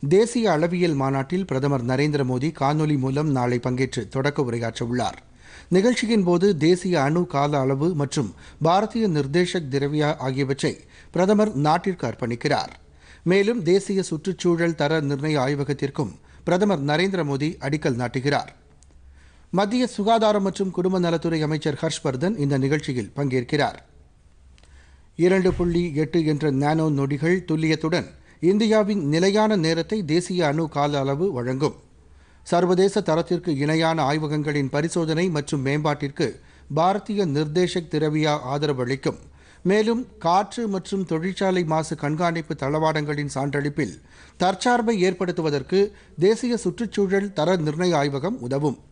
தேசிய அளவியல் மாநாட்டில் பிரதமர் நரேந்திர மோடி காணொலி மூலம் நாளை பங்கேற்று தொடக்க உரையாற்ற உள்ளார் நிகழ்ச்சியின் போது தேசிய அணு கால அளவு மற்றும் பாரதிய நிர்தேஷக் திரவியா ஆகியவற்றை பிரதமர் நாட்டிற்கு அர்ப்பணிக்கிறார் மேலும் தேசிய சுற்றுச்சூழல் தர நிர்ணய ஆய்வகத்திற்கும் பிரதமர் நரேந்திர மோடி அடிக்கல் நாட்டுகிறார் மத்திய சுகாதாரம் மற்றும் குடும்ப நலத்துறை அமைச்சர் ஹர்ஷ்வர்தன் இந்த நிகழ்ச்சியில் பங்கேற்கிறார் இரண்டு புள்ளி எட்டு என்ற நானோ நொடிகள் துல்லியத்துடன் இந்தியாவின் நிலையான நேரத்தை தேசிய அணு கால அளவு வழங்கும் சர்வதேச தரத்திற்கு இணையான ஆய்வகங்களின் பரிசோதனை மற்றும் மேம்பாட்டிற்கு பாரதிய நிர்தேஷக் திரவியா ஆதரவு அளிக்கும் மேலும் காற்று மற்றும் தொழிற்சாலை மாசு கண்காணிப்பு தளவாடங்களின் சான்றளிப்பில் தற்சார்பை ஏற்படுத்துவதற்கு தேசிய சுற்றுச்சூழல் தர நிர்ணய ஆய்வகம் உதவும்